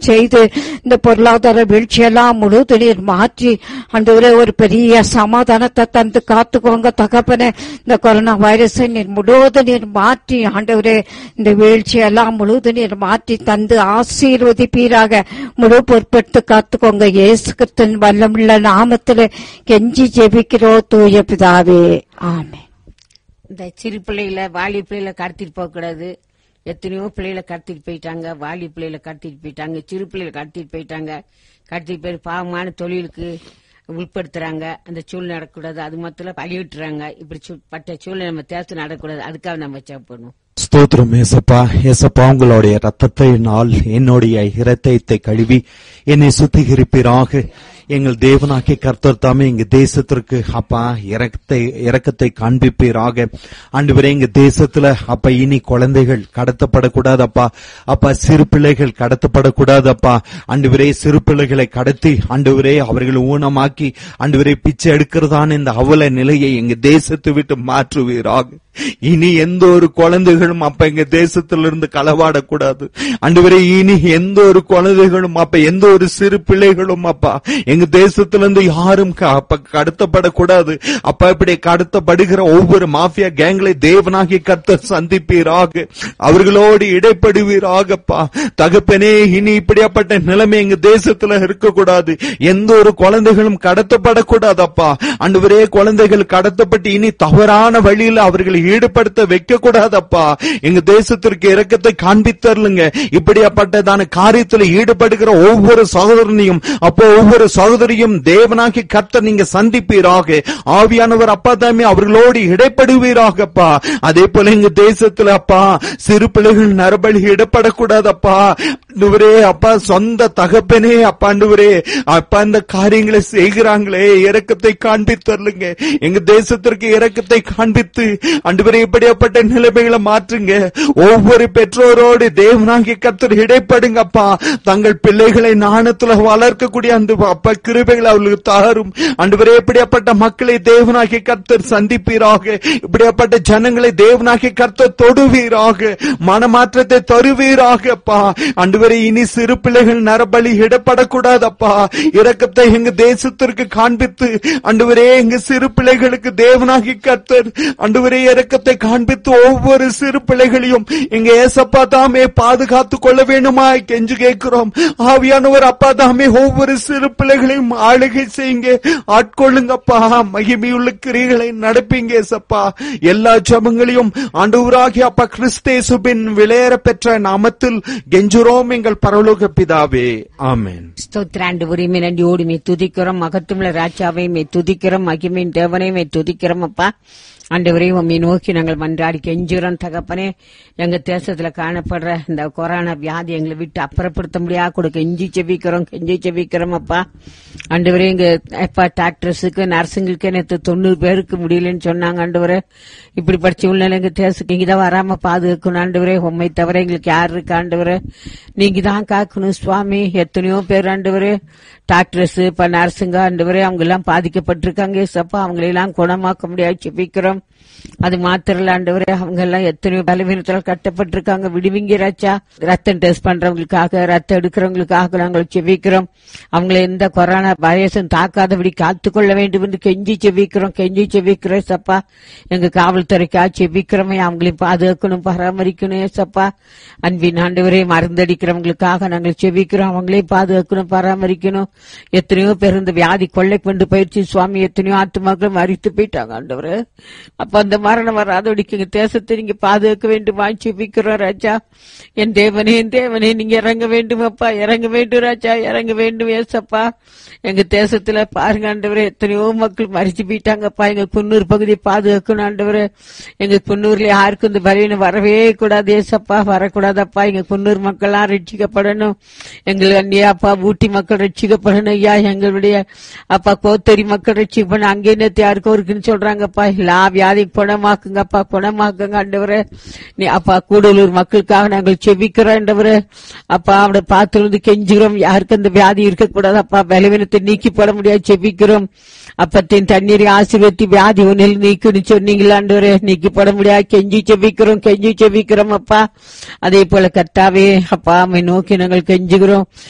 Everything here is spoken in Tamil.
செய்து இந்த பொருளாதார வீழ்ச்சியெல்லாம் முழுவதும் நீர் மாற்றி ஆண்டவரே ஒரு பெரிய சமாதானத்தை தந்து காத்துக்கோங்க தகப்பனே இந்த கொரோனா வைரஸை நீர் முழுவதும் நீர் மாற்றி ஆண்டவரே இந்த வீழ்ச்சியெல்லாம் முழுவதும் நீர் மாற்றி தந்து ஆசீர்வதிப்பீராக முழு பொறுப்பெடுத்து காத்துக்கோங்க இயேசு கிறிஸ்துவின் வல்லமுள்ள நாமத்திலே கெஞ்சி ஜெபிக்கிறோ தூய பிதாவே ஆமென் இந்த சிறு பிள்ளைகளை வாலி பிள்ளைகளை கடத்திட்டு போக கூடாது எத்தனையோ பிள்ளைகளை கடத்திட்டு போயிட்டாங்க வாலி பிள்ளைகளை கடத்திட்டு போயிட்டாங்க சிறு பிள்ளைகளை கடத்திட்டு போயிட்டாங்க கடத்திட்டு போய் பாவமான தொழிலுக்கு உட்படுத்துறாங்க அந்த சூழ்நிலை நடக்கக்கூடாது அது மொத்தம் பழி விட்டுறாங்க இப்படி சூ- பட்ட சூழ்நிலை நம்ம தேர்த்து நடக்கக்கூடாது அதுக்காக நம்ம சாப்பிடணும் ஸ்தோத்திரம் ஏசப்பா ஏசப்பா உங்களுடைய ரத்தத்தை நாள் என்னுடைய இரத்தத்தை கழுவி என்னை சுத்திகரிப்பீராக எங்கள் தேவனாக்கி கர்த்தர் தாமே எங்க தேசத்திற்கு அப்பா இறக்கத்தை இறக்கத்தை காண்பிப்பீராக ஆண்டவரே எங்க தேசத்துல அப்பா இனி குழந்தைகள் கடத்தப்படக்கூடாதப்பா அப்பா சிறு பிள்ளைகள் கடத்தப்படக்கூடாதப்பா ஆண்டவரே சிறு பிள்ளைகளை கடத்தி ஆண்டவரே அவர்களை ஊனமாக்கி ஆண்டவரே பிச்சை எடுக்கிறதான இந்த அவல நிலையை எங்க தேசத்தை விட்டு மாற்றுவீராக இனி எந்த ஒரு குழந்தைகளும் அப்ப எங்க தேசத்திலிருந்து களவாடக்கூடாது ஆண்டவரே இனி எந்த ஒரு குழந்தைகளும் அப்ப எந்த ஒரு சிறு பிள்ளைகளும் அப்பா எங்க தேசத்திலிருந்து யாரும் க- அப்ப கடத்தப்படக்கூடாது அப்ப இப்படி கடத்தப்படுகிற ஒவ்வொரு மாஃபியா கேங்களை தேவனாகி கர்த்தர் சந்திப்பீராக அவர்களோடு இடைப்படுவீராகப்பா தகப்பனே இனி இப்படியாப்பட்ட நிலைமை எங்க தேசத்துல இருக்கக்கூடாது எந்த ஒரு குழந்தைகளும் கடத்தப்படக்கூடாதப்பா ஆண்டவரே குழந்தைகள் கடத்தப்பட்டு இனி தவறான வழியில் அவர்களை ஈடுபடுத்த வைக்க கூடாதப்பா எங்க தேசத்திற்கு இரக்கத்தை காண்பித்தருளுங்க இப்படியாப்பட்டதான காரியத்தில் ஈடுபடுகிற ஒவ்வொரு சகோதரனையும் அப்போ ஒவ்வொரு சகோதரியும் தேவனாகி கர்த்தர் நீங்க சந்திப்பீராக ஆவியானவர் அப்பா தாமே அவர்களோடு இடைப்படுவீராகப்பா அதே போல எங்க தேசத்துல அப்பா சிறு பிள்ளைகள் நரபலி இடப்படக்கூடாதப்பா ஆண்டவரே அப்பா சொந்த தகப்பனே அப்பா ஆண்டவரே அப்பா இந்த காரியங்களை செய்கிறாங்களே இரக்கத்தை காண்பித்தருளுங்க எங்க தேசத்திற்கு இரக்கத்தை காண்பித்து ஆண்டவரே இப்படியாப்பட்ட நிலைமைகளை மாற்றுங்க ஒவ்வொரு பெற்றோரோடு தேவனாகிய கர்த்தர் இடைப்படுங்கப்பா தங்கள் பிள்ளைகளை நாணத்துல வளர்க்கக்கூடிய அந்த அப்பா கிருபைகளை அவர்களுக்கு தாரும் ஆண்டவரே இப்படியாப்பட்ட மக்களை தேவனாகிய கர்த்தர் சந்திப்பீராக இப்படியாப்பட்ட ஜனங்களை தேவனாகிய கர்த்தர் தொடுவீராக மனமாற்றத்தை தருவீராகப்பா ஆண்டவரே இனி சிறு பிள்ளைகள் நரபலி இடப்படக்கூடாதப்பா இரக்கத்தை எங்க தேசத்திற்கு காண்பித்து ஆண்டவரே எங்க சிறு பிள்ளைகளுக்கு தேவனாகி கர்த்தர் ஆண்டவரே இரக்கத்தை காண்பித்து ஒவ்வொரு சிறு பிள்ளைகளையும் எங்க ஏசப்பா தாமே பாதுகாத்து கொள்ள வேண்டுமா கெஞ்சு கேட்கிறோம் ஆவியானவர் அப்பா தாமே ஒவ்வொரு சிறு பிள்ளைகளையும் ஆளுகை செய்யுங்க ஆட்கொள்ளுங்கப்பா மகிமையுள்ள கிரிகளை நடப்பீங்க ஏசப்பா எல்லா ஜபங்களையும் ஆண்டவராகிய அப்பா கிறிஸ்தேசுபின் விளையர பெற்ற நாமத்தில் கெஞ்சுரோம் எங்கள் பரலோக பிதாவே ஆமென் ஸ்தோத்திராண்டு உரிமை நன்றியோடு மே துதிக்கிறோம் மகத்துவமுள்ள ராஜாவை மே துதிக்கிறோம் மகிமையின் தேவனை மே துதிக்கிறோம் அப்பா ஆண்டவரே உம்மை நோக்கி நாங்கள் மன்றாடி கெஞ்சுகிறோம் தகப்பனே எங்க தேசத்துல காணப்படுற இந்த கொரோனா வியாதி எங்களை விட்டு அப்புறப்படுத்த முடியா கூட கெஞ்சி செவிக்கிறோம் கெஞ்சி செவிக்கிறோம் அப்பா ஆண்டவரே எங்க அப்பா டாக்டர்ஸுக்கு நர்ஸுங்களுக்கு நேற்று தொண்ணூறு பேருக்கு முடியலன்னு சொன்னாங்க ஆண்டவரே இப்படி படிச்ச உள்ள எங்க தேசத்துக்கு இங்க தான் வராம பாதுகாக்கணும் ஆண்டவரே உண்மை தவிர எங்களுக்கு யார் இருக்கு ஆண்டவரே நீங்க தான் காக்கணும் சுவாமி எத்தனையோ பேர் ஆண்டவரே டாக்டர்ஸ் இப்ப நர்ஸுங்க ஆண்டவரே அவங்க எல்லாம் பாதிக்கப்பட்டிருக்காங்க ஏசப்பா அவங்களை எல்லாம் குணமாக்க முடியாது செபிக்கிறோம் அது மாத்திரல ஆண்டவரே அவங்க எல்லாம் எத்தனையோ பலவீனத்தால் கட்டப்பட்டிருக்காங்க விடுவிங்க ராச்சா ரத்தம் டெஸ்ட் பண்றவங்களுக்காக ரத்தம் எடுக்கிறவங்களுக்காக நாங்கள் செபிக்கிறோம் அவங்களை எந்த கொரோனா வைரஸும் தாக்காதபடி காத்துக்கொள்ள வேண்டும் என்று கெஞ்சி செபிக்கிறோம் கெஞ்சி செபிக்கிறோம் சப்பா எங்க காவல்துறைக்கா செபிக்கிறோமே அவங்களையும் பாதுகாக்கணும் பராமரிக்கணும் ஏசப்பா அன்பின் ஆண்டவரே மருந்தடிக்கிறவங்களுக்காக நாங்கள் செபிக்கிறோம் அவங்களையும் பாதுகாக்கணும் பராமரிக்கணும் எத்தனையோ பேர் இந்த வியாதி கொள்ளை கொண்டு போயிடுச்சு சுவாமி எத்தனையோ ஆத்துமாக்கள் மறித்து போயிட்டாங்க ஆண்டவரே அப்ப அந்த மரணம் வராதபடிக்கு எங்க தேசத்தை நீங்க பாதுகாக்க வேண்டுமா செபிக்கிறோம் ராஜா என் தேவனே என் தேவனே நீங்க இறங்க வேண்டும் அப்பா இறங்க வேண்டும் ராஜா இறங்க வேண்டும் ஏசப்பா எங்க தேசத்துல பாருங்க ஆண்டவரே எத்தனையோ மக்கள் மறிச்சு போயிட்டாங்கப்பா எங்க குன்னூர் பகுதியை பாதுகாக்கணும் ஆண்டவரே எங்க குன்னூர்ல யாருக்கும் இந்த பலவீனம் வரவே கூடாது ஏசப்பா வரக்கூடாதப்பா எங்க குன்னூர் மக்கள்லாம் ரட்சிக்கப்படணும் எங்கள் அண்ணியா அப்பா ஊட்டி மக்கள் ரட்சிக்கப்படணும் ஐயா எங்களுடைய அப்பா கோத்தரி மக்கள் ரட்சிக்கப்படணும் அங்கே நேத்து யாருக்கும் இருக்குன்னு சொல்றாங்கப்பா எல்லா வியாதி குணமாக்குங்கப்பா குணமாக்குங்க ஆண்டவரே நீ அப்பா கூடலூர் மக்களுக்காக நாங்கள் செபிக்கிறோம் ஆண்டவரே அப்பா அவனை பார்த்து வந்து கெஞ்சுகிறோம் யாருக்கும் அந்த வியாதி இருக்கக்கூடாது அப்பா பலவீனத்தை நீக்கி போட முடியாது செபிக்கிறோம் அப்பத்தின் தண்ணீரை ஆசீர்வத்தி வியாதி ஒன்னில் நீக்குன்னு சொன்னீங்களா ஆண்டவரே நீக்கி போட முடியாது கெஞ்சி செபிக்கிறோம் கெஞ்சி செபிக்கிறோம் அப்பா அதே போல கர்த்தாவே அப்பா அம்மை நோக்கி நாங்கள் கெஞ்சுகிறோம்